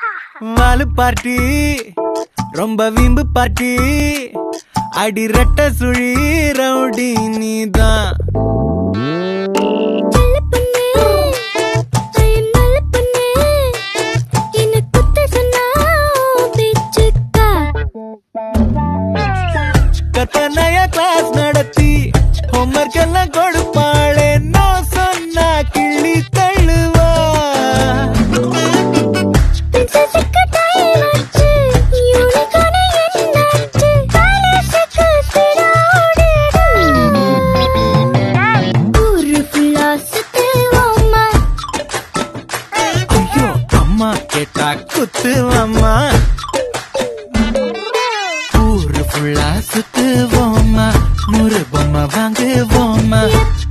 வாலு party ரொம்ப வீம்பு party அடி ரெட்ட சுழி ரவுடி நீதான் நல்ல பொண்ணு ஐ எம் நல்ல பொண்ணு என்ன குத்த சொன்னா பேச்சுக்கா கத்தனைய கிளாஸ் நடத்தி ஹோம்ஒர்க் எல்லாம் கொடுப்பாளே நான் சொன்னா கிள்ளி தள்ளுவா பிரின்சஸுக்கு டைம் ஆச்சு யூனிகார்ன் என்னாச்சு பேலஸுக்கு ஸ்பீடா ஓடுடா ஊரு ஃபுல்லா சுத்துவோமா ஐயோ அம்மா கேட்டா குத்துவாம்மா ஊரு ஃபுல்லா சுத்துவோமா நூறு பொம்மை வாங்குவோமா எப்ப